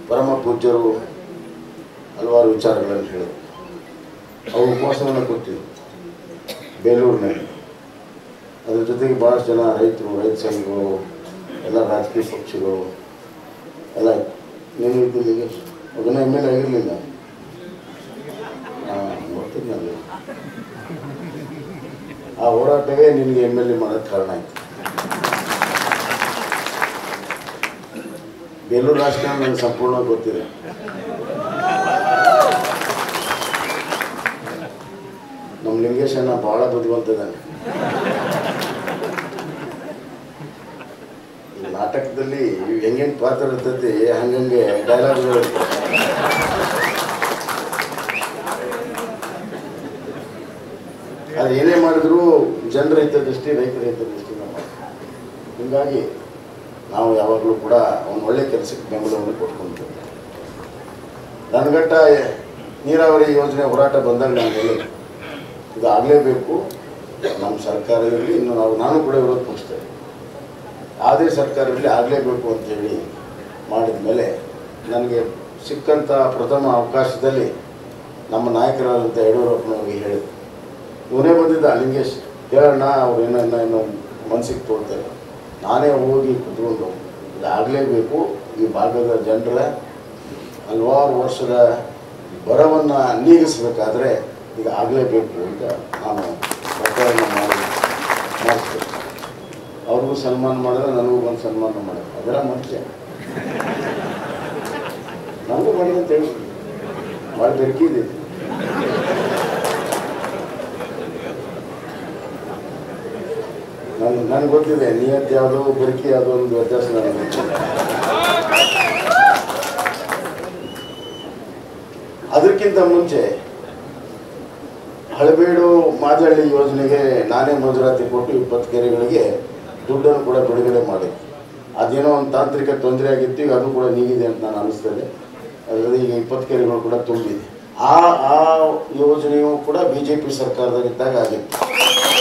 ಪರಮ ಪೂಜ್ಯರು ಹಲವಾರು ವಿಚಾರಗಳನ್ನು ಹೇಳಿದರು ಅವು ಉಪವಾಸವನ್ನು ಕೊಟ್ಟಿದ್ದರು ಬೇಲೂರಿನಲ್ಲಿ ಅದ್ರ ಜೊತೆಗೆ ಭಾಳಷ್ಟು ಜನ ರೈತರು ರೈತ ಸಂಘಗಳು ಎಲ್ಲ ರಾಜಕೀಯ ಪಕ್ಷಗಳು ಎಲ್ಲ ನೀನು ಇದ್ದಿಲ್ಲ ಅದನ್ನ ಎಮ್ ಎಲ್ ಆಗಿರಲಿಲ್ಲ ಹಾಂ ಗೊತ್ತಿದ್ದಲ್ಲಿ ಆ ಹೋರಾಟವೇ ನಿನಗೆ ಎಮ್ ಎಲ್ ಎ ಮಾಡೋಕ್ಕೆ ಕಾರಣ ಆಯಿತು ಬೇಲೂರು ರಾಜಕಾರಣ ನನಗೆ ಸಂಪೂರ್ಣ ಗೊತ್ತಿದೆ ನಮ್ಮ ಲಿಂಗೇಶಣ್ಣ ಭಾಳ ಬುದ್ಧಿವಂತ ಇದ್ದಾನೆ ಈ ನಾಟಕದಲ್ಲಿ ಹೆಂಗೆಂಗೆ ಪಾತ್ರ ಇರ್ತೈತಿ ಹಂಗಂಗೆ ಡೈಲಾಗ್ಗಳು ಇರ್ತವೆ ಅದು ಏನೇ ಮಾಡಿದ್ರು ಜನರ ಹಿತದೃಷ್ಟಿ ರೈತರ ಹಿತದೃಷ್ಟಿನ ಮಾಡ್ತಾರೆ ಹೀಗಾಗಿ ನಾವು ಯಾವಾಗಲೂ ಕೂಡ ಒಂದು ಒಳ್ಳೆ ಕೆಲಸಕ್ಕೆ ಬೆಂಬಲವನ್ನು ಕೊಟ್ಕೊಂಡಿದ್ದೇವೆ ನನಗಟ್ಟ ನೀರಾವರಿ ಯೋಜನೆ ಹೋರಾಟ ಬಂದಾಗ ನಾನು ಹೇಳಿದೆ ಇದು ಆಗಲೇಬೇಕು ನಮ್ಮ ಸರ್ಕಾರ ಇರಲಿ ಇನ್ನು ನಾವು ನಾನು ಕೂಡ ವಿರೋಧ ಪಡಿಸ್ತೇವೆ ಯಾವುದೇ ಸರ್ಕಾರ ಇರಲಿ ಆಗಲೇಬೇಕು ಅಂತೇಳಿ ಮಾಡಿದ ಮೇಲೆ ನನಗೆ ಸಿಕ್ಕಂಥ ಪ್ರಥಮ ಅವಕಾಶದಲ್ಲಿ ನಮ್ಮ ನಾಯಕರಾದಂಥ ಯಡಿಯೂರಪ್ಪನವ್ರಿಗೆ ಹೇಳಿದೆ ಇವನೇ ಬಂದಿದ್ದ ಲಿಂಗೇಶ್ ಹೇಳೋಣ ಅವ್ರು ಏನೋ ಏನೋ ಏನೋ ಮನಸ್ಸಿಗೆ ತೋಳ್ತಾರೆ ನಾನೇ ಹೋಗಿ ಕುತ್ಕೊಂಡು ಇದಾಗಲೇಬೇಕು ಈ ಭಾಗದ ಜನರ ಹಲವಾರು ವರ್ಷದ ಬರವನ್ನು ನೀಗಿಸಬೇಕಾದ್ರೆ ಇದು ಆಗಲೇಬೇಕು ಅಂತ ನಾನು ಒತ್ತಾಯವನ್ನು ಮಾಡಿ ಮಾಡಿಸ್ತೇನೆ ಅವ್ರಿಗೂ ಸನ್ಮಾನ ಮಾಡಿದ್ರೆ ನನಗೂ ಒಂದು ಸನ್ಮಾನ ಮಾಡಿದ್ರು ಅದರ ಮನುಷ್ಯ ನನಗೂ ಮಾಡಿ ಅಂತ ಹೇಳಿ ಭಾಳ ಬೆರಕಿದೆ ನನ್ ನನಗೆ ಗೊತ್ತಿದೆ ನಿಯತ್ ಯಾವುದು ಬೆರಕಿ ಯಾವುದು ಒಂದು ವ್ಯತ್ಯಾಸ ನನಗೆ ಗೊತ್ತಿದೆ ಅದಕ್ಕಿಂತ ಮುಂಚೆ ಹಳಬೇಡು ಮಾದಳ್ಳಿ ಯೋಜನೆಗೆ ನಾನೇ ಮಂಜೂರಾತಿ ಕೊಟ್ಟು ಇಪ್ಪತ್ತು ಕೆರೆಗಳಿಗೆ ದುಡ್ಡನ್ನು ಕೂಡ ಬಿಡುಗಡೆ ಮಾಡಿ ಅದೇನೋ ಒಂದು ತಾಂತ್ರಿಕ ತೊಂದರೆ ಆಗಿತ್ತು ಈಗ ಅದು ಕೂಡ ನೀಗಿದೆ ಅಂತ ನಾನು ಅನಿಸ್ತದೆ ಅದರಲ್ಲಿ ಈಗ ಇಪ್ಪತ್ತು ಕೆರೆಗಳು ಕೂಡ ತುಂಬಿದೆ ಆ ಆ ಯೋಜನೆಯು ಕೂಡ ಬಿ ಜೆ ಪಿ ಸರ್ಕಾರದಲ್ಲಿದ್ದಾಗ ಆಗಿತ್ತು